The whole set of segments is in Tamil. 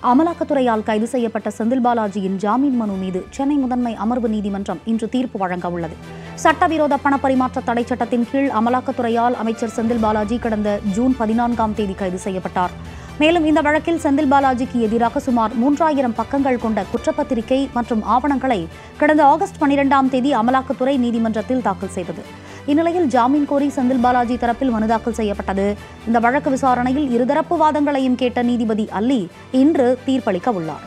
அமலாக்கத்துறையால் கைது செய்யப்பட்ட செந்தில் பாலாஜியின் ஜாமீன் மனு மீது சென்னை முதன்மை அமர்வு நீதிமன்றம் இன்று தீர்ப்பு வழங்க உள்ளது சட்டவிரோத பணப்பரிமாற்ற தடை சட்டத்தின் கீழ் அமலாக்கத்துறையால் அமைச்சர் செந்தில் பாலாஜி கடந்த ஜூன் பதினான்காம் தேதி கைது செய்யப்பட்டார் மேலும் இந்த வழக்கில் செந்தில் பாலாஜிக்கு எதிராக சுமார் மூன்றாயிரம் பக்கங்கள் கொண்ட குற்றப்பத்திரிகை மற்றும் ஆவணங்களை கடந்த ஆகஸ்ட் பனிரெண்டாம் தேதி அமலாக்கத்துறை நீதிமன்றத்தில் தாக்கல் செய்தது இந்நிலையில் ஜாமீன் கோரி செந்தில் பாலாஜி தரப்பில் மனு தாக்கல் செய்யப்பட்டது இந்த வழக்கு விசாரணையில் இருதரப்பு வாதங்களையும் கேட்ட நீதிபதி அல்லி இன்று தீர்ப்பளிக்க உள்ளார்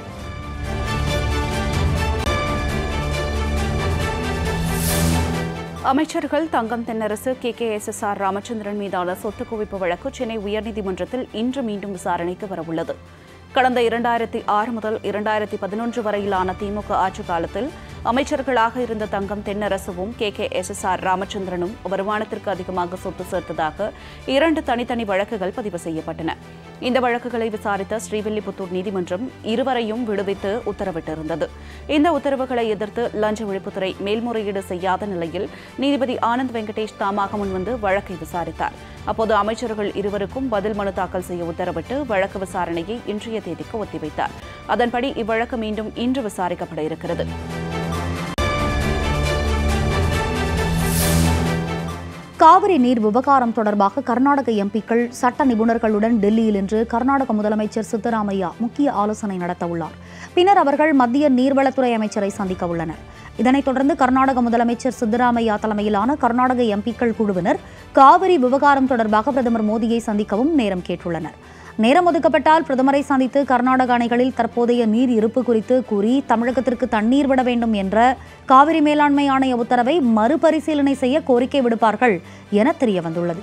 அமைச்சர்கள் Thangam Thennarasu K K S S R Ramachandran மீதான சொத்து குவிப்பு வழக்கு சென்னை உயர்நீதிமன்றத்தில் இன்று மீண்டும் விசாரணைக்கு வரவுள்ளது கடந்த இரண்டாயிரத்தி ஆறு முதல் இரண்டாயிரத்தி பதினொன்று வரையிலான திமுக ஆட்சி காலத்தில் அமைச்சர்களாக இருந்த தங்கம் தென்னரசுவும் K K S S R ராமச்சந்திரனும் வருமானத்திற்கு அதிகமாக சொத்து சேர்த்ததாக இரண்டு தனித்தனி வழக்குகள் பதிவு செய்யப்பட்டன இந்த வழக்குகளை விசாரித்த ஸ்ரீவில்லிபுத்தூர் நீதிமன்றம் இருவரையும் விடுவித்து உத்தரவிட்டிருந்தது இந்த உத்தரவுகளை எதிர்த்து லஞ்ச ஒழிப்புத்துறை மேல்முறையீடு செய்யாத நிலையில் நீதிபதி ஆனந்த் வெங்கடேஷ் தாமாக முன்வந்து வழக்கை விசாரித்தார் அப்போது அமைச்சர்கள் இருவருக்கும் பதில் மனு தாக்கல் செய்ய உத்தரவிட்டு வழக்கு விசாரணையை இன்றைய தேதிக்கு ஒத்திவைத்தார் அதன்படி இவ்வழக்கு மீண்டும் இன்று விசாரிக்கப்பட இருக்கிறது காவிரி நீர் விவகாரம் தொடர்பாக கர்நாடக எம்பிக்கள் சட்ட நிபுணர்களுடன் டெல்லியில் இன்று கர்நாடக முதலமைச்சர் சித்தராமையா முக்கிய ஆலோசனை நடத்த உள்ளார் பின்னர் அவர்கள் மத்திய நீர்வளத்துறை அமைச்சரை சந்திக்க உள்ளனர் இதனைத் தொடர்ந்து கர்நாடக முதலமைச்சர் சித்தராமையா தலைமையிலான கர்நாடக எம்பிக்கள் குழுவினர் காவிரி விவகாரம் தொடர்பாக பிரதமர் மோடியை சந்திக்கவும் நேரம் கேட்டுள்ளனர் நேரம் ஒதுக்கப்பட்டால் பிரதமரை சந்தித்து கர்நாடக அணைகளில் தற்போதைய நீர் இருப்பு குறித்து கூறி தமிழகத்திற்கு தண்ணீர் விட வேண்டும் என்ற காவிரி மேலாண்மை ஆணைய உத்தரவை மறுபரிசீலனை செய்ய கோரிக்கை விடுப்பார்கள் என தெரியவந்துள்ளது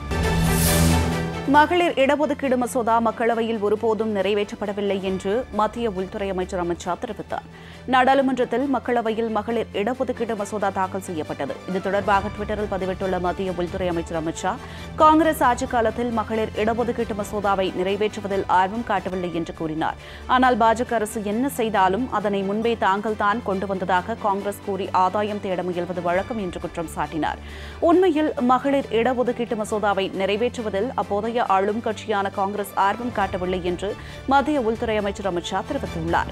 மகளிர் இடஒதுக்கீடு மசோதா மக்களவையில் ஒருபோதும் நிறைவேற்றப்படவில்லை என்று மத்திய உள்துறை அமைச்சர் அமித் ஷா தெரிவித்தார் நாடாளுமன்றத்தில் மக்களவையில் மகளிர் இடஒதுக்கீடு மசோதா தாக்கல் செய்யப்பட்டது இது தொடர்பாக டுவிட்டரில் பதிவிட்டுள்ள மத்திய உள்துறை அமைச்சர் அமித் ஷா காங்கிரஸ் ஆட்சிக் காலத்தில் மகளிர் இடஒதுக்கீட்டு மசோதாவை நிறைவேற்றுவதில் ஆர்வம் காட்டவில்லை என்று கூறினார் ஆனால் பாஜக அரசு என்ன செய்தாலும் அதனை முன்பே தாங்கள் தான் கொண்டு வந்ததாக காங்கிரஸ் கூறி ஆதாயம் தேட முயல்வது வழக்கம் என்று குற்றம் சாட்டினார் உண்மையில் மகளிர் இடஒதுக்கீட்டு மசோதாவை நிறைவேற்றுவதில் அப்போதைய ஆளும் கட்சியான காங்கிரஸ் ஆர்வம் காட்டவில்லை என்று மத்திய உள்துறை அமைச்சர் அமித் ஷா தெரிவித்துள்ளார்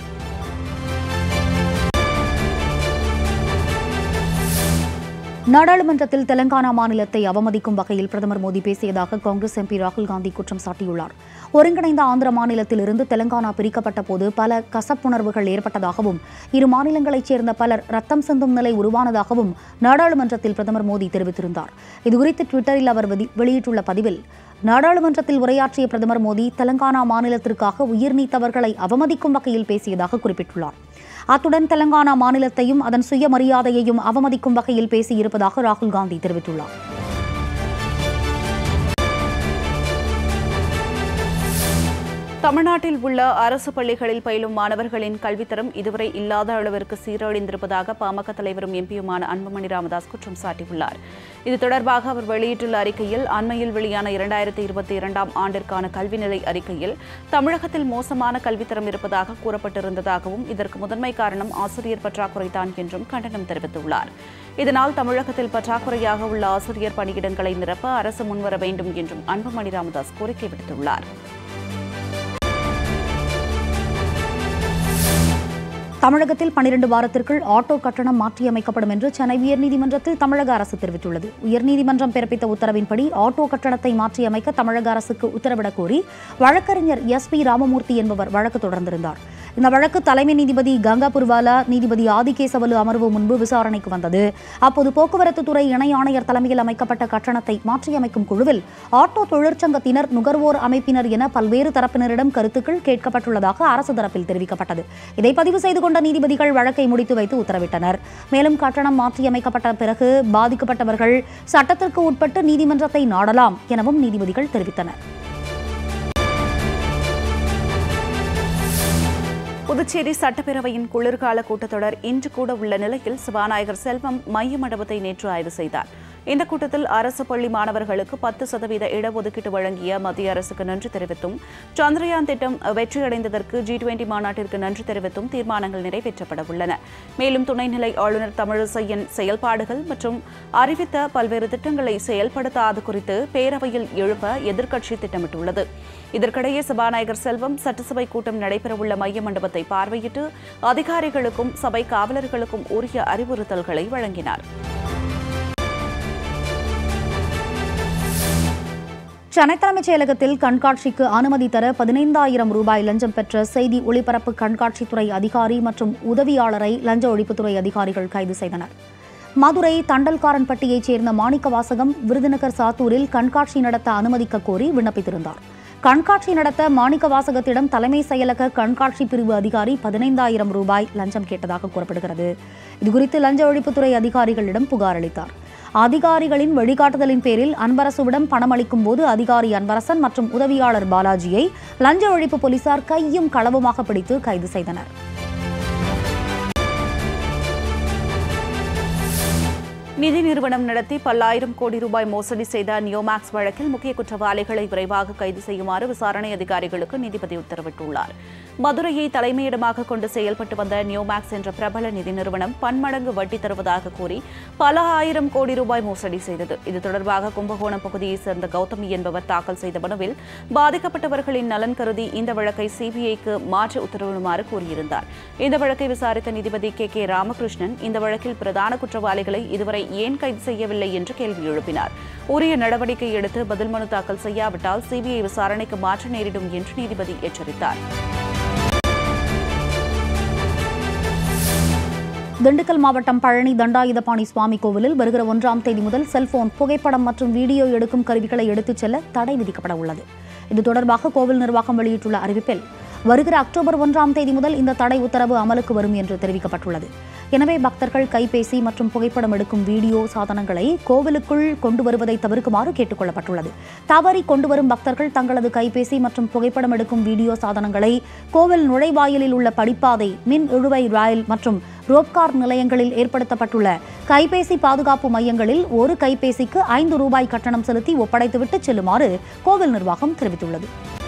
நாடாளுமன்றத்தில் தெலங்கானா மாநிலத்தை அவமதிக்கும் வகையில் பிரதமர் மோடி பேசியதாக காங்கிரஸ் எம்பி ராகுல் காந்தி குற்றம் சாட்டியுள்ளார் ஒருங்கிணைந்த ஆந்திர மாநிலத்திலிருந்து தெலங்கானா பிரிக்கப்பட்ட போது பல கசப்புணர்வுகள் ஏற்பட்டதாகவும் இரு மாநிலங்களைச் சேர்ந்த பலர் ரத்தம் சிந்தும் நிலை உருவானதாகவும் நாடாளுமன்றத்தில் பிரதமர் மோடி தெரிவித்திருந்தார் இதுகுறித்து ட்விட்டரில் அவர் வெதி- வெளியிட்டுள்ள பதிவில் நாடாளுமன்றத்தில் உரையாற்றிய பிரதமர் மோடி தெலங்கானா மாநிலத்திற்காக உயிர் நீத்தவர்களை அவமதிக்கும் வகையில் பேசியதாக குறிப்பிட்டுள்ளார் அத்துடன் தெலங்கானா மாநிலத்தையும் அதன் சுயமரியாதையையும் அவமதிக்கும் வகையில் பேசியிருப்பதாக ராகுல் காந்தி தெரிவித்துள்ளார் தமிழ்நாட்டில் உள்ள அரசு பள்ளிகளில் பயிலும் மாணவர்களின் கல்வித்தரம் இதுவரை இல்லாத அளவிற்கு சீரழிந்திருப்பதாக பாமக தலைவரும் எம்பியுமான அன்புமணி ராமதாஸ் குற்றம் சாட்டியுள்ளார் இது தொடர்பாக அவர் வெளியிட்டுள்ள அறிக்கையில் அண்மையில் வெளியான இரண்டாயிரத்தி இருபத்தி இரண்டாம் ஆண்டிற்கான கல்விநிலை அறிக்கையில் தமிழகத்தில் மோசமான கல்வித்தரம் இருப்பதாக கூறப்பட்டிருந்ததாகவும் இதற்கு முதன்மை காரணம் ஆசிரியர் பற்றாக்குறைதான் என்றும் கண்டனம் தெரிவித்துள்ளார் இதனால் தமிழகத்தில் பற்றாக்குறையாக உள்ள ஆசிரியர் பணியிடங்களை நிரப்ப அரசு முன்வர வேண்டும் என்றும் அன்புமணி ராமதாஸ் கோரிக்கை விடுத்துள்ளார் தமிழகத்தில் பனிரெண்டு வாரத்திற்குள் ஆட்டோ கட்டணம் மாற்றியமைக்கப்படும் என்று சென்னை உயர்நீதிமன்றத்தில் தமிழக அரசு தெரிவித்துள்ளது உயர்நீதிமன்றம் பிறப்பித்த உத்தரவின்படி ஆட்டோ கட்டணத்தை மாற்றியமைக்க தமிழக அரசுக்கு உத்தரவிடக் கோரி வழக்கறிஞர் எஸ் பி ராமமூர்த்தி என்பவர் வழக்கு தொடர்ந்திருந்தார் இந்த வழக்கு தலைமை நீதிபதி கங்கா புர்வாலா நீதிபதி ஆதிகேசவலு அமர்வு முன்பு விசாரணைக்கு வந்தது அப்போது போக்குவரத்து துறை இணை ஆணையர் தலைமையில் அமைக்கப்பட்ட கட்டணத்தை மாற்றியமைக்கும் குழுவில் ஆட்டோ தொழிற்சங்கத்தினர் நுகர்வோர் அமைப்பினர் என பல்வேறு தரப்பினரிடம் கருத்துக்கள் கேட்கப்பட்டுள்ளதாக அரசு தரப்பில் தெரிவிக்கப்பட்டது இதை பதிவு செய்து கொண்ட நீதிபதிகள் வழக்கை முடித்து வைத்து உத்தரவிட்டனர் மேலும் கட்டணம் மாற்றியமைக்கப்பட்ட பிறகு பாதிக்கப்பட்டவர்கள் சட்டத்திற்கு உட்பட்டு நீதிமன்றத்தை நாடலாம் எனவும் நீதிபதிகள் தெரிவித்தனர் புதுச்சேரி சட்டப்பேரவையின் குளிர்கால கூட்டத்தொடர் இன்று கூட உள்ள நிலையில் சபாநாயகர் செல்வம் மைய மண்டபத்தை நேற்று ஆய்வு செய்தார் இந்த கூட்டத்தில் அரசு பள்ளி மாணவர்களுக்கு பத்து சதவீத இடஒதுக்கீடு வழங்கிய மத்திய அரசுக்கு நன்றி தெரிவித்தும் சந்திரயான் திட்டம் வெற்றியடைந்ததற்கு ஜி டுவெண்டி மாநாட்டிற்கு நன்றி தெரிவித்தும் தீர்மானங்கள் நிறைவேற்றப்பட உள்ளன மேலும் துணைநிலை ஆளுநர் தமிழிசையின் செயல்பாடுகள் மற்றும் அறிவித்த பல்வேறு திட்டங்களை செயல்படுத்தாது குறித்து பேரவையில் எழுப்ப எதிர்க்கட்சி திட்டமிட்டுள்ளது இதற்கிடையே சபாநாயகர் செல்வம் சட்டசபை கூட்டம் நடைபெறவுள்ள மைய மண்டபத்தை பார்வையிட்டு அதிகாரிகளுக்கும் சபை காவலர்களுக்கும் உரிய அறிவுறுத்தல்களை வழங்கினார் சென்னை தலைமைச் செயலகத்தில் கண்காட்சிக்கு அனுமதி தர பதினைந்தாயிரம் ரூபாய் லஞ்சம் பெற்ற செய்தி ஒளிபரப்பு கண்காட்சித்துறை அதிகாரி மற்றும் உதவியாளரை லஞ்ச ஒழிப்புத்துறை அதிகாரிகள் கைது செய்தனர் மதுரை தண்டல்காரன்பட்டியைச் சேர்ந்த மாணிக்க வாசகம் விருதுநகர் சாத்தூரில் கண்காட்சி நடத்த அனுமதிக்க கோரி விண்ணப்பித்திருந்தார் கண்காட்சி நடத்த மாணிக்க வாசகத்திடம் தலைமை செயலக கண்காட்சி பிரிவு அதிகாரி பதினைந்தாயிரம் ரூபாய் லஞ்சம் கேட்டதாக கூறப்படுகிறது இதுகுறித்து லஞ்ச ஒழிப்புத்துறை அதிகாரிகளிடம் புகார் அளித்தார் அதிகாரிகளின் வழிகாட்டுதலின் பேரில் அன்பரசுவிடம் பணம் அளிக்கும் போது அதிகாரி அன்பரசன் மற்றும் உதவியாளர் பாலாஜியை லஞ்ச ஒழிப்பு போலீசார் கையும் களவுமாக பிடித்து கைது செய்தனர் நிதி நிறுவனம் நடத்தி பல்லாயிரம் கோடி ரூபாய் மோசடி செய்த நியோமேக்ஸ் வழக்கில் முக்கிய குற்றவாளிகளை விரைவாக கைது செய்யுமாறு விசாரணை அதிகாரிகளுக்கு நீதிபதி உத்தரவிட்டுள்ளார் மதுரையை தலைமையிடமாக கொண்டு செயல்பட்டு வந்த நியோமேக்ஸ் என்ற பிரபல நிதி நிறுவனம் பன்மடங்கு வட்டி தருவதாக கூறி பல ஆயிரம் கோடி ரூபாய் மோசடி செய்தது இது தொடர்பாக கும்பகோணம் பகுதியைச் சேர்ந்த கௌதமி என்பவர் தாக்கல் செய்த மனுவில் பாதிக்கப்பட்டவர்களின் நலன் கருதி இந்த வழக்கை சிபிஐக்கு மாற்ற உத்தரவிடுமாறு கூறியிருந்தார் இந்த வழக்கை விசாரித்த நீதிபதி கே கே ராமகிருஷ்ணன் இந்த வழக்கில் பிரதான குற்றவாளிகளை இதுவரை ஏன் கைது செய்யவில்லை என்று கேள்வி எழுப்பினார் உரிய நடவடிக்கை எடுத்து பதில் மனு தாக்கல் செய்யாவிட்டால் சிபிஐ விசாரணைக்கு மாற்ற நேரிடும் என்று நீதிபதி எச்சரித்தார் திண்டுக்கல் மாவட்டம் பழனி தண்டாயுதபாணி சுவாமி கோவிலில் வருகிற ஒன்றாம் தேதி முதல் செல்போன் புகைப்படம் மற்றும் வீடியோ எடுக்கும் கருவிகளை எடுத்துச் செல்ல தடை விதிக்கப்பட உள்ளது இது தொடர்பாக கோவில் நிர்வாகம் வெளியிட்டுள்ள அறிவிப்பில் வருகிற அக்டோபர் ஒன்றாம் தேதி முதல் இந்த தடை உத்தரவு அமலுக்கு வரும் என்று தெரிவிக்கப்பட்டுள்ளது எனவே பக்தர்கள் கைபேசி மற்றும் புகைப்படம் எடுக்கும் வீடியோ சாதனங்களை கோவிலுக்குள் கொண்டு வருவதை தவிர்க்குமாறு கேட்டுக் கொள்ளப்பட்டுள்ளது தவறி கொண்டு வரும் பக்தர்கள் தங்களது கைபேசி மற்றும் புகைப்படம் எடுக்கும் வீடியோ சாதனங்களை கோவில் நுழைவாயிலில் உள்ள படிப்பாதை மின் இழுவை ரயில் மற்றும் ரோப்கார் நிலையங்களில் ஏற்படுத்தப்பட்டுள்ள கைபேசி பாதுகாப்பு மையங்களில் ஒரு கைபேசிக்கு ஐந்து ரூபாய் கட்டணம் செலுத்தி ஒப்படைத்துவிட்டு செல்லுமாறு கோவில் நிர்வாகம் தெரிவித்துள்ளது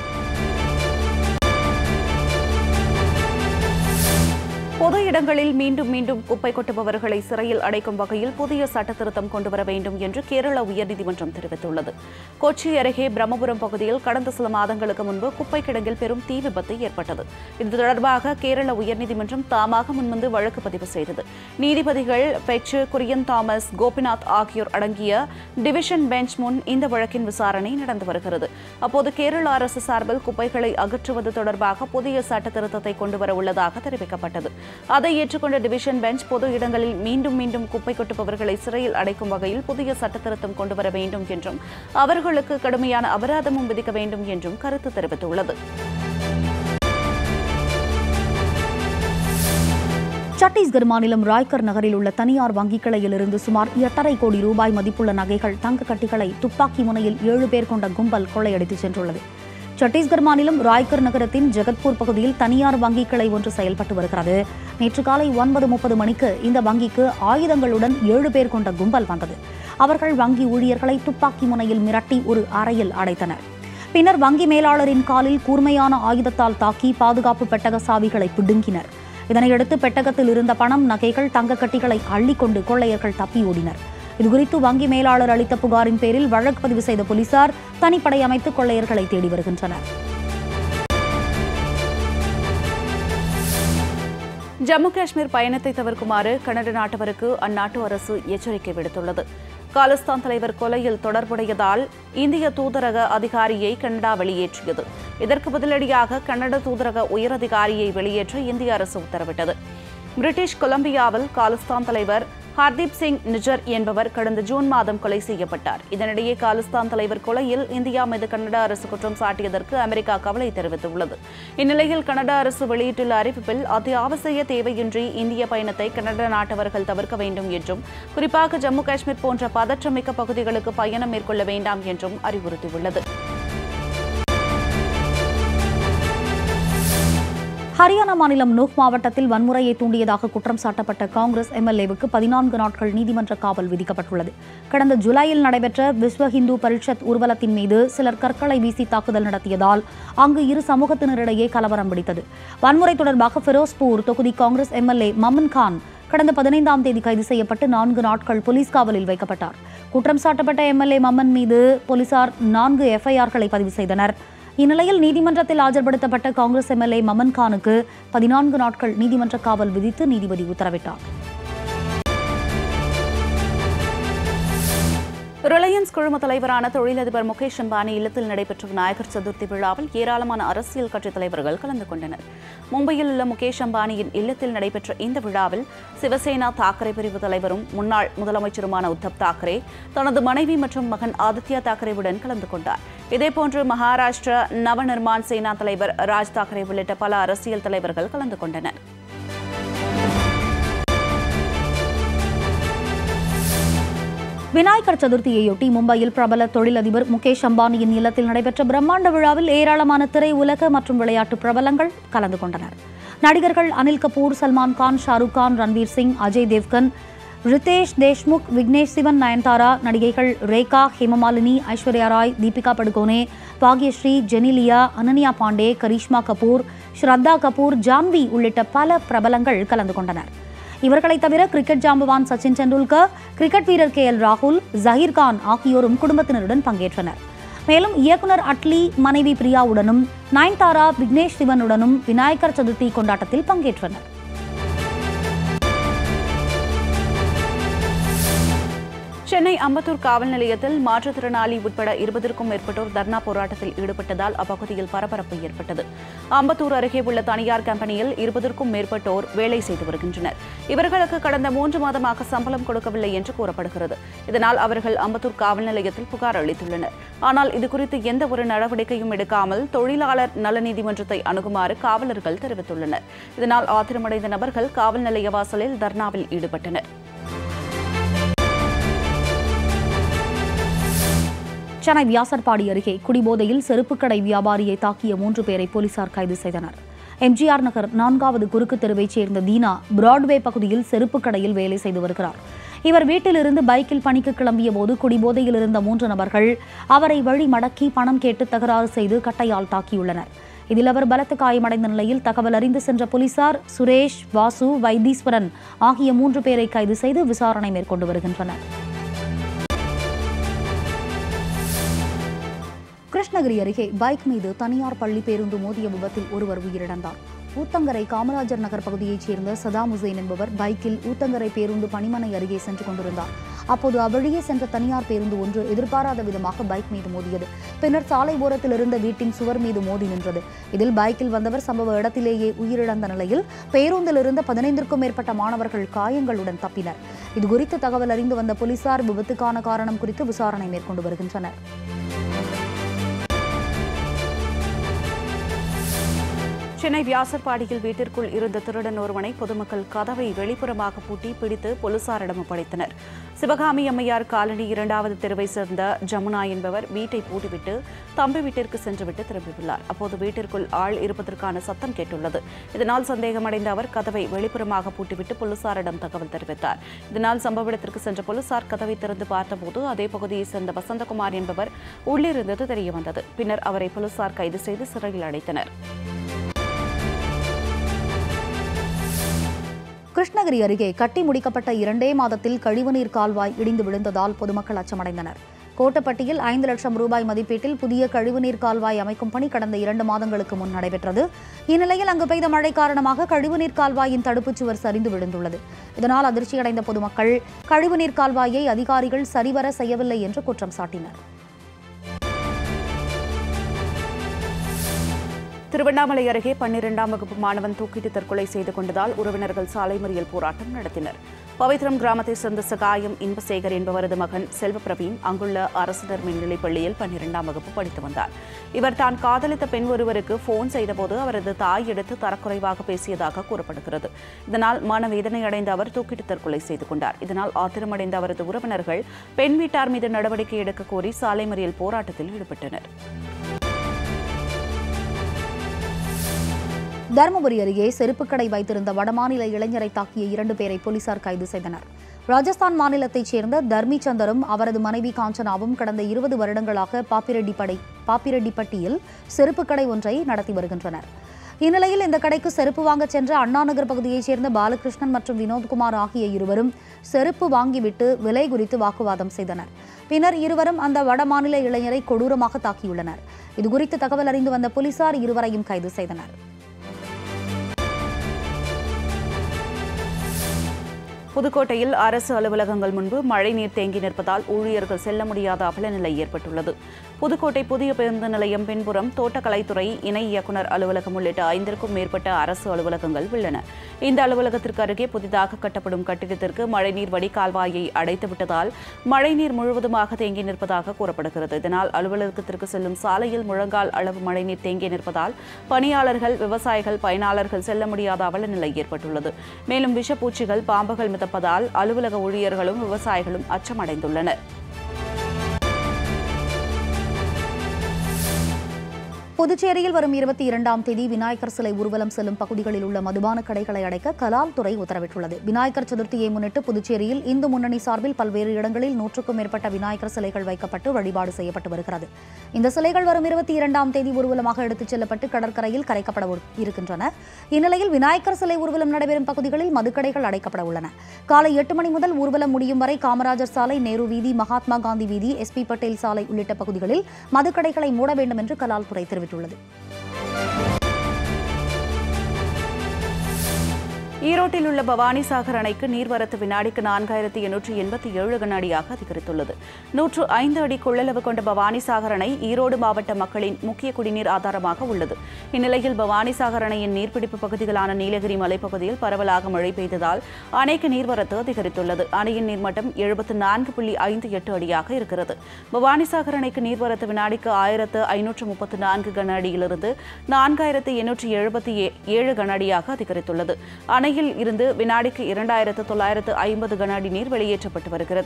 பொது இடங்களில் மீண்டும் மீண்டும் குப்பை கொட்டுபவர்களை சிறையில் அடைக்கும் வகையில் புதிய சட்டத்திருத்தம் கொண்டுவர வேண்டும் என்று கேரள உயர்நீதிமன்றம் தெரிவித்துள்ளது கொச்சி அருகே பிரம்மபுரம் பகுதியில் கடந்த சில மாதங்களுக்கு முன்பு குப்பை கிடங்கில் பெரும் தீ விபத்து ஏற்பட்டது இது தொடர்பாக கேரள உயர்நீதிமன்றம் தாமாக முன்வந்து வழக்கு பதிவு செய்தது நீதிபதிகள் பெச்சு குரியன் தாமஸ் கோபிநாத் ஆகியோர் அடங்கிய டிவிஷன் பெஞ்ச் முன் இந்த வழக்கின் விசாரணை நடந்து வருகிறது அப்போது கேரள அரசு சார்பில் குப்பைகளை அகற்றுவது தொடர்பாக புதிய சட்ட திருத்தத்தை கொண்டுவர உள்ளதாக தெரிவிக்கப்பட்டது அதை ஏற்றுக்கொண்ட டிவிஷன் பெஞ்ச் பொது இடங்களில் மீண்டும் மீண்டும் குப்பை கொட்டுபவர்களை சிறையில் அடைக்கும் வகையில் புதிய சட்ட திருத்தம் கொண்டுவர வேண்டும் என்றும் அவர்களுக்கு கடுமையான அபராதமும் விதிக்க வேண்டும் என்றும் கருத்து தெரிவித்துள்ளது சத்தீஸ்கர் மாநிலம் ராய்கர் நகரில் உள்ள தனியார் வங்கிக் கிளையிலிருந்து சுமார் எட்டரை கோடி ரூபாய் மதிப்புள்ள நகைகள் தங்க கட்டிகளை துப்பாக்கி முனையில் ஏழு பேர் கொண்ட கும்பல் கொள்ளையடித்து சென்றுள்ளது சத்தீஸ்கர் மாநிலம் ராய்கர் நகரத்தின் ஜெகத்பூர் பகுதியில் தனியார் வங்கிக் கிளை ஒன்று செயல்பட்டு வருகிறது நேற்று காலை ஒன்பது முப்பது மணிக்கு இந்த வங்கிக்கு ஆயுதங்களுடன் ஏழு பேர் கொண்ட கும்பல் வந்தது அவர்கள் வங்கி ஊழியர்களை துப்பாக்கி முனையில் மிரட்டி ஒரு அறையில் அடைத்தனர் பின்னர் வங்கி மேலாளரின் காலில் கூர்மையான ஆயுதத்தால் தாக்கி பாதுகாப்பு பெட்டக சாவிகளை பிடுங்கினர் இதனையடுத்து பெட்டகத்தில் இருந்த பணம் நகைகள் தங்க கட்டிகளை அள்ளிக்கொண்டு கொள்ளையர்கள் தப்பி ஓடினர் இதுகுறித்து வங்கி மேலாளர் அளித்த புகாரின் பேரில் வழக்கு பதிவு செய்த போலீசார் தனிப்படை அமைத்து கொள்ளையர்களை தேடி வருகின்றனர் ஜம்மு காஷ்மீர் பயணத்தை தவிர்க்குமாறு கனடா நாட்டவருக்கு அந்நாட்டு அரசு எச்சரிக்கை விடுத்துள்ளது காலிஸ்தான் தலைவர் கொலையில் தொடர்புடையதால் இந்திய தூதரக அதிகாரியை கனடா வெளியேற்றியது இதற்கு பதிலடியாக கனடா தூதரக உயரதிகாரியை வெளியேற்ற இந்திய அரசு உத்தரவிட்டது பிரிட்டிஷ் கொலம்பியாவில் காலிஸ்தான் தலைவர் ஹர்தீப் சிங் நிஜர் என்பவர் கடந்த ஜூன் மாதம் கொலை செய்யப்பட்டார் இதனிடையே காலிஸ்தான் தலைவர் கொலையில் இந்தியா மீது கனடா அரசு குற்றம் சாட்டியதற்கு அமெரிக்கா கவலை தெரிவித்துள்ளது இந்நிலையில் கனடா அரசு வெளியிட்டுள்ள அறிவிப்பில் அத்தியாவசிய தேவையின்றி இந்திய பயணத்தை கனடா நாட்டவர்கள் தவிர்க்க வேண்டும் என்றும் குறிப்பாக ஜம்மு காஷ்மீர் போன்ற பதற்றமிக்க பகுதிகளுக்கு பயணம் மேற்கொள்ள வேண்டாம் என்றும் அறிவுறுத்தியுள்ளது ஹரியானா மாநிலம் நூக் மாவட்டத்தில் வன்முறையை தூண்டியதாக குற்றம் சாட்டப்பட்ட காங்கிரஸ் எம்எல்ஏவுக்கு பதினான்கு நாட்கள் நீதிமன்ற காவல் விதிக்கப்பட்டுள்ளது கடந்த ஜூலையில் நடைபெற்ற விஸ்வ ஹிந்து பரிஷத் ஊர்வலத்தின் மீது சிலர் கற்களை வீசி தாக்குதல் நடத்தியதால் அங்கு இரு சமூகத்தினரிடையே கலவரம் வெடித்தது வன்முறை தொடர்பாக ஃபெரோஸ்பூர் தொகுதி காங்கிரஸ் எம்எல்ஏ மமன் கான் கடந்த பதினைந்தாம் தேதி கைது செய்யப்பட்டு நான்கு நாட்கள் போலீஸ் காவலில் வைக்கப்பட்டார் குற்றம் சாட்டப்பட்ட எம்எல்ஏ மம்மன் மீது போலீசார் நான்கு எஃப்ஐஆர்களை பதிவு செய்தனர் இந்நிலையில் நீதிமன்றத்தில் ஆஜர்படுத்தப்பட்ட காங்கிரஸ் எம்எல்ஏ மமன் கானுக்கு பதினான்கு நாட்கள் நீதிமன்ற காவல் விதித்து நீதிபதி உத்தரவிட்டார் ரிலையன்ஸ் குழும தலைவரான தொழிலதிபர் முகேஷ் அம்பானி இல்லத்தில் நடைபெற்ற விநாயகர் சதுர்த்தி விழாவில் ஏராளமான அரசியல் கட்சித் தலைவர்கள் கலந்து கொண்டனர் மும்பையில் உள்ள முகேஷ் அம்பானியின் இல்லத்தில் நடைபெற்ற இந்த விழாவில் சிவசேனா தாக்கரே பிரிவு தலைவரும் முன்னாள் முதலமைச்சருமான உத்தவ் தாக்கரே தனது மனைவி மற்றும் மகன் ஆதித்யா தாக்கரேவுடன் கலந்து கொண்டார் இதேபோன்று மகாராஷ்டிரா நவநிர்மான் சேனா தலைவர் ராஜ் தாக்கரே உள்ளிட்ட பல அரசியல் தலைவர்கள் கலந்து கொண்டனர் விநாயகர் சதுர்த்தியையொட்டி மும்பையில் பிரபல தொழிலதிபர் முகேஷ் அம்பானியின் இல்லத்தில் நடைபெற்ற பிரம்மாண்ட விழாவில் ஏராளமான திரையுலக மற்றும் விளையாட்டு பிரபலங்கள் கலந்து கொண்டனர் நடிகர்கள் அனில் கபூர் சல்மான் கான் ஷாருக் கான் ரன்வீர் சிங் அஜய் தேவ்கன் ரிதேஷ் தேஷ்முக் விக்னேஷ் சிவன் நயன்தாரா நடிகைகள் ரேகா ஹேமமாலினி ஐஸ்வர்யா ராய் தீபிகா படுகோனே பாக்யஸ்ரீ ஜெனிலியா அனன்யா பாண்டே கரீஷ்மா கபூர் ஸ்ரத்தா கபூர் ஜான்வி உள்ளிட்ட பல பிரபலங்கள் கலந்து கொண்டனர் இவர்களை தவிர கிரிக்கெட் ஜாம்பவான் சச்சின் டெண்டுல்கர் கிரிக்கெட் வீரர் கே எல் ராகுல் ஜஹீர் கான் ஆகியோரும் குடும்பத்தினருடன் பங்கேற்றனர் மேலும் இயக்குனர் அட்லி மனைவி பிரியாவுடனும் நயன்தாரா விக்னேஷ் சிவனுடனும் விநாயகர் சதுர்த்தி கொண்டாட்டத்தில் பங்கேற்றனர் சென்னை அம்பத்தூர் காவல் நிலையத்தில் மாற்றுத்திறனாளி உட்பட இருபதற்கும் மேற்பட்டோர் தர்ணா போராட்டத்தில் ஈடுபட்டதால் அப்பகுதியில் பரபரப்பு ஏற்பட்டது அம்பத்தூர் அருகே உள்ள தனியார் கம்பெனியில் இருபதற்கும் மேற்பட்டோர் வேலை செய்து வருகின்றனர் இவர்களுக்கு கடந்த மூன்று மாதமாக சம்பளம் கொடுக்கவில்லை என்று கூறப்படுகிறது இதனால் அவர்கள் அம்பத்தூர் காவல் நிலையத்தில் புகார் அளித்துள்ளனர் ஆனால் இதுகுறித்து எந்த ஒரு நடவடிக்கையும் எடுக்காமல் தொழிலாளர் நல நீதிமன்றத்தை அணுகுமாறு காவலர்கள் தெரிவித்துள்ளனர் இதனால் ஆத்திரமடைந்த நபர்கள் காவல் நிலைய வாசலில் தர்ணாவில் ஈடுபட்டனர் சென்னை வியாசர்பாடி அருகே குடிபோதையில் செருப்புக்கடை வியாபாரியை தாக்கிய மூன்று பேரை போலீசார் கைது செய்தனர் எம்ஜிஆர் நகர் நான்காவது குறுக்கு தெருவைச் சேர்ந்த தீனா பிராட்வே பகுதியில் செருப்புக் கடையில் வேலை செய்து வருகிறார் இவர் வீட்டிலிருந்து பைக்கில் பணிக்கு கிளம்பிய போது குடிபோதையில் இருந்த மூன்று நபர்கள் அவரை வழி மடக்கி பணம் கேட்டு தகராறு செய்து கட்டையால் தாக்கியுள்ளனர் இதில் அவர் பலத்த காயமடைந்த நிலையில் தகவல் அறிந்து சென்ற போலீசார் சுரேஷ் வாசு வைத்தீஸ்வரன் ஆகிய மூன்று பேரை கைது செய்து விசாரணை மேற்கொண்டு வருகின்றனர் கிருஷ்ணகிரி அருகே பைக் மீது தனியார் பள்ளி பேருந்து மோதிய விபத்தில் ஒருவர் உயிரிழந்தார் ஊத்தங்கரை காமராஜர் நகர் பகுதியைச் சேர்ந்த சதாம் ஹுசைன் என்பவர் பைக்கில் ஊத்தங்கரை பேருந்து பணிமனை அருகே சென்று கொண்டிருந்தார் அப்போது அவ்வழியே சென்ற தனியார் பேருந்து ஒன்று எதிர்பாராத விதமாக பைக் மீது மோதியது பின்னர் சாலை ஓரத்தில் இருந்த வீட்டின் சுவர் மீது மோதி நின்றது இதில் பைக்கில் வந்தவர் சம்பவ இடத்திலேயே உயிரிழந்த நிலையில் பேருந்தில் இருந்த பதினைந்திற்கும் மேற்பட்ட மாணவர்கள் காயங்களுடன் தப்பினர் இதுகுறித்து தகவல் அறிந்து வந்த போலீசார் விபத்துக்கான காரணம் குறித்து விசாரணை மேற்கொண்டு வருகின்றனர் சென்னை வியாசர்பாடியில் வீட்டிற்குள் இருந்த திருடன் ஒருவனை பொதுமக்கள் கதவை வெளிப்புறமாக பூட்டி பிடித்து போலீசாரிடம் ஒப்படைத்தனர் சிவகாமி அம்மையார் காலனி இரண்டாவது தெருவை சேர்ந்த ஜமுனா என்பவர் வீட்டை பூட்டிவிட்டு தம்பி வீட்டிற்கு சென்றுவிட்டு திரும்பியுள்ளார் அப்போது வீட்டிற்குள் ஆள் இருப்பதற்கான சத்தம் கேட்டுள்ளது இதனால் சந்தேகமடைந்த அவர் கதவை வெளிப்புறமாக பூட்டிவிட்டு போலீசாரிடம் தகவல் தெரிவித்தார் இதனால் சம்பவ இடத்திற்கு சென்ற போலீசார் கதவை திறந்து பார்த்தபோது அதே பகுதியைச் சேர்ந்த வசந்தகுமார் என்பவர் உள்ளிருந்தது தெரியவந்தது பின்னர் அவரை போலீசார் கைது செய்து சிறையில் அடைத்தனர் கிருஷ்ணகிரி அருகே கட்டி முடிக்கப்பட்ட இரண்டே மாதத்தில் கழிவுநீர் கால்வாய் இடிந்து விழுந்ததால் பொதுமக்கள் அச்சமடைந்தனர் கோட்டப்பட்டியில் ஐந்து லட்சம் ரூபாய் மதிப்பீட்டில் புதிய கழிவுநீர் கால்வாய் அமைக்கும் பணி கடந்த இரண்டு மாதங்களுக்கு முன் நடைபெற்றது இந்நிலையில் அங்கு பெய்த மழை காரணமாக கழிவுநீர் கால்வாயின் தடுப்புச் சுவர் சரிந்து விழுந்துள்ளது இதனால் அதிர்ச்சியடைந்த பொதுமக்கள் கழிவுநீர் கால்வாயை அதிகாரிகள் சரிவர செய்யவில்லை என்று குற்றம் சாட்டினர் திருவண்ணாமலை அருகே பன்னிரெண்டாம் வகுப்பு மாணவன் தூக்கிட்டு தற்கொலை செய்து கொண்டதால் உறவினர்கள் சாலை மறியல் போராட்டம் நடத்தினர் பவித்ரம் கிராமத்தைச் சேர்ந்த சகாயம் இன்பசேகர் என்பவரது மகன் செல்வப்பிரவீன் அங்குள்ள அரசினர் மேல்நிலைப் பள்ளியில் பன்னிரெண்டாம் வகுப்பு படித்து வந்தார் இவர் தான் காதலித்த பெண் ஒருவருக்கு போன் செய்தபோது அவரது தாய் எடுத்து தரக்குறைவாக பேசியதாக கூறப்படுகிறது இதனால் மனவேதனை அடைந்த அவர் தூக்கிட்டு தற்கொலை செய்து கொண்டார் இதனால் ஆத்திரமடைந்த அவரது உறவினர்கள் பெண் வீட்டார் மீது நடவடிக்கை எடுக்க கோரி சாலை மறியல் போராட்டத்தில் ஈடுபட்டனர் தருமபுரி அருகே செருப்பு கடை வைத்திருந்த வடமாநில இளைஞரை தாக்கிய இரண்டு பேரை போலீசார் கைது செய்தனர் ராஜஸ்தான் மாநிலத்தைச் சேர்ந்த தர்மி சந்தரும் அவரது மனைவி காஞ்சனாவும் கடந்த இருபது வருடங்களாக பாப்பிரெட்டிப்படை பாப்பிரெட்டிப்பட்டியில் செருப்பு கடை ஒன்றை நடத்தி வருகின்றனர் இந்நிலையில் இந்த கடைக்கு செருப்பு வாங்கச் சென்ற அண்ணாநகர் பகுதியைச் சேர்ந்த பாலகிருஷ்ணன் மற்றும் வினோத்குமார் ஆகிய இருவரும் செருப்பு வாங்கிவிட்டு விலை குறித்து வாக்குவாதம் செய்தனர் பின்னர் இருவரும் அந்த வடமாநில இளைஞரை கொடூரமாக தாக்கியுள்ளனர் இதுகுறித்து தகவல் அறிந்து வந்த போலீசார் இருவரையும் கைது செய்தனர் புதுக்கோட்டையில் அரசு அலுவலகங்கள் முன்பு மழைநீர் தேங்கி நிற்பதால் ஊழியர்கள் செல்ல முடியாத அவலநிலை ஏற்பட்டுள்ளது புதுக்கோட்டை புதிய பேருந்து நிலையம் பின்புறம் தோட்டக்கலைத்துறை இணை இயக்குநர் அலுவலகம் உள்ளிட்ட ஐந்திற்கும் மேற்பட்ட அரசு அலுவலகங்கள் உள்ளன இந்த அலுவலகத்திற்கு அருகே புதிதாக கட்டப்படும் கட்டிடத்திற்கு மழைநீர் வடிகால்வாயை அடைத்துவிட்டதால் மழைநீர் முழுவதுமாக தேங்கி நிற்பதாக கூறப்படுகிறது இதனால் அலுவலகத்திற்கு செல்லும் சாலையில் முழங்கால் அளவு மழைநீர் தேங்கி நிற்பதால் பணியாளர்கள் விவசாயிகள் பயனாளர்கள் செல்ல முடியாத அவலநிலை ஏற்பட்டுள்ளது மேலும் விஷப்பூச்சிகள் பாம்புகள் மிதப்பதால் அலுவலக ஊழியர்களும் விவசாயிகளும் அச்சமடைந்துள்ளனர் புதுச்சேரியில் வரும் இருபத்தி இரண்டாம் தேதி விநாயகர் சிலை ஊர்வலம் செல்லும் பகுதிகளில் உள்ள மதுபான கடைகளை அடைக்க கலால் துறை உத்தரவிட்டுள்ளது விநாயகர் சதுர்த்தியை முன்னிட்டு புதுச்சேரியில் இந்து முன்னணி சார்பில் பல்வேறு இடங்களில் நூற்றுக்கும் மேற்பட்ட விநாயகர் சிலைகள் வைக்கப்பட்டு வழிபாடு செய்யப்பட்டு வருகிறது இந்த சிலைகள் வரும் இருபத்தி இரண்டாம் தேதி ஊர்வலமாக எடுத்துச் செல்லப்பட்டு கடற்கரையில் கரைக்கப்பட உ- இருக்கின்றன இந்நிலையில் விநாயகர் சிலை ஊர்வலம் நடைபெறும் பகுதிகளில் மதுக்கடைகள் அடைக்கப்பட உள்ளன காலை எட்டு மணி முதல் ஊர்வலம் முடியும் வரை காமராஜர் சாலை நேரு வீதி மகாத்மா காந்தி வீதி எஸ்பி பட்டேல் சாலை உள்ளிட்ட பகுதிகளில் மதுக்கடைகளை மூட வேண்டும் என்று கலால் துறை தெரிவித்துள்ளது ஈரோட்டில் உள்ள பவானிசாகர் அணைக்கு நீர்வரத்து வினாடிக்கு நான்காயிரத்தி எண்ணூற்றி எண்பத்தி ஏழு கனஅடியாக அதிகரித்துள்ளது நூற்று ஐந்து அடி கொள்ளளவு கொண்ட பவானிசாகர் அணை ஈரோடு மாவட்ட மக்களின் முக்கிய குடிநீர் ஆதாரமாக உள்ளது இந்நிலையில் பவானிசாகர் அணையின் நீர்பிடிப்பு பகுதிகளான நீலகிரி மலைப்பகுதியில் பரவலாக மழை பெய்ததால் அணைக்கு நீர்வரத்து அதிகரித்துள்ளது அணையின் நீர்மட்டம் எழுபத்து நான்கு புள்ளி ஐந்து எட்டு அடியாக இருக்கிறது பவானிசாகர் அணைக்கு நீர்வரத்து வினாடிக்கு ஆயிரத்து ஐநூற்று முப்பத்து நான்கு கன அடியிலிருந்து நான்காயிரத்து எண்ணூற்றி எழுபத்தி ஏ- ஏழு கன அடியாக அதிகரித்துள்ளது அணையில் இருந்து வினாடிக்கு இரண்டாயிரத்து தொள்ளாயிரத்து ஐம்பது கன அடி நீர் வெளியேற்றப்பட்டு வருகிறது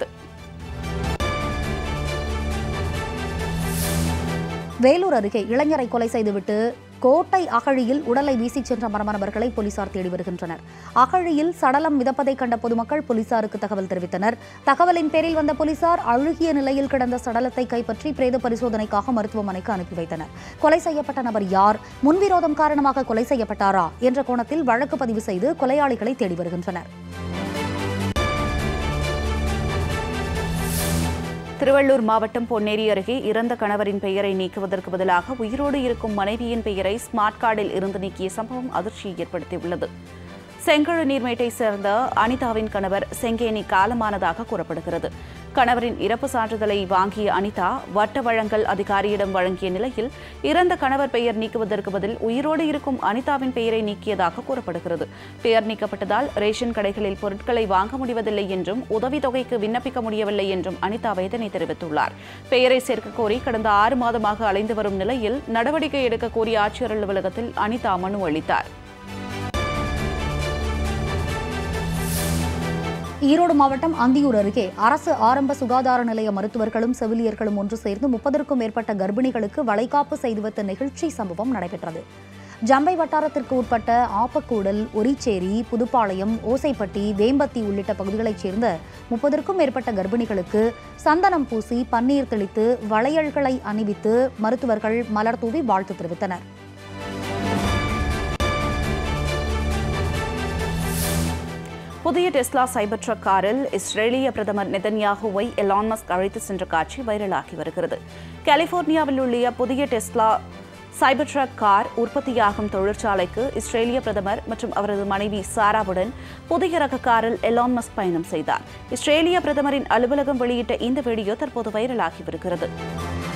வேலூர் அருகே இளைஞரை கொலை செய்துவிட்டு கோட்டை அகழியில் உடலை வீசிச் சென்ற மர்ம நபர்களை போலீசார் தேடி வருகின்றனர் அகழியில் சடலம் மிதப்பதை கண்ட பொதுமக்கள் போலீசாருக்கு தகவல் தெரிவித்தனர் தகவலின் பேரில் வந்த போலீசார் அழுகிய நிலையில் கிடந்த சடலத்தை கைப்பற்றி பிரேத பரிசோதனைக்காக மருத்துவமனைக்கு அனுப்பி வைத்தனர் கொலை செய்யப்பட்ட நபர் யார் முன்விரோதம் காரணமாக கொலை செய்யப்பட்டாரா என்ற கோணத்தில் வழக்கு பதிவு செய்து கொலையாளிகளை தேடி வருகின்றனர் திருவள்ளூர் மாவட்டம் பொன்னேரி அருகே இறந்த கணவரின் பெயரை நீக்குவதற்கு பதிலாக உயிரோடு இருக்கும் மனைவியின் பெயரை ஸ்மார்ட் கார்டில் இருந்து நீக்கிய சம்பவம் அதிர்ச்சியை ஏற்படுத்தியுள்ளது செங்கழு நீர்மேட்டை சேர்ந்த அனிதாவின் கணவர் செங்கேனி காலமானதாக கூறப்படுகிறது கணவரின் இறப்பு சான்றிதழை வாங்கிய அனிதா வட்ட வழங்கல் அதிகாரியிடம் வழங்கிய நிலையில் இறந்த கணவர் பெயர் நீக்குவதற்கு பதில் உயிரோடு இருக்கும் அனிதாவின் பெயரை நீக்கியதாக கூறப்படுகிறது பெயர் நீக்கப்பட்டதால் ரேஷன் கடைகளில் பொருட்களை வாங்க முடிவதில்லை என்றும் உதவித்தொகைக்கு விண்ணப்பிக்க முடியவில்லை என்றும் அனிதா வேதனை தெரிவித்துள்ளார் பெயரை சேர்க்க கோரி கடந்த ஆறு மாதமாக அலைந்து வரும் நிலையில் நடவடிக்கை எடுக்க கோரி ஆட்சியர் அலுவலகத்தில் அனிதா மனு அளித்தார் ஈரோடு மாவட்டம் அந்தியூர் அருகே அரசு ஆரம்ப சுகாதார நிலைய மருத்துவர்களும் செவிலியர்களும் ஒன்று சேர்ந்து முப்பதற்கும் மேற்பட்ட கர்ப்பிணிகளுக்கு வளைகாப்பு செய்து வைத்த நிகழ்ச்சி சம்பவம் நடைபெற்றது ஜம்பை வட்டாரத்திற்கு உட்பட்ட ஆப்பக்கூடல் ஒரிச்சேரி புதுப்பாளையம் ஓசைப்பட்டி வேம்பத்தி உள்ளிட்ட பகுதிகளைச் சேர்ந்த முப்பதற்கும் மேற்பட்ட கர்ப்பிணிகளுக்கு சந்தனம் பூசி பன்னீர் தெளித்து வளையல்களை அணிவித்து மருத்துவர்கள் மலர் தூவி வாழ்த்து தெரிவித்தனர் புதிய டெஸ்லா சைபர் ட்ரக் காரில் இஸ்ரேலிய பிரதமர் நெதன்யாகுவை எலான் மஸ்க் அழைத்து சென்ற காட்சி வைரலாகி வருகிறது கலிபோர்னியாவில் உள்ள புதிய டெஸ்லா சைபர் ட்ரக் கார் உற்பத்தியாகும் தொழிற்சாலைக்கு இஸ்ரேலிய பிரதமர் மற்றும் அவரது மனைவி சாராவுடன் புதிய ரக காரில் எலான் மஸ்க் பயணம் செய்தார் இஸ்ரேலிய பிரதமரின் அலுவலகம் வெளியிட்ட இந்த வீடியோ தற்போது வைரலாகி வருகிறது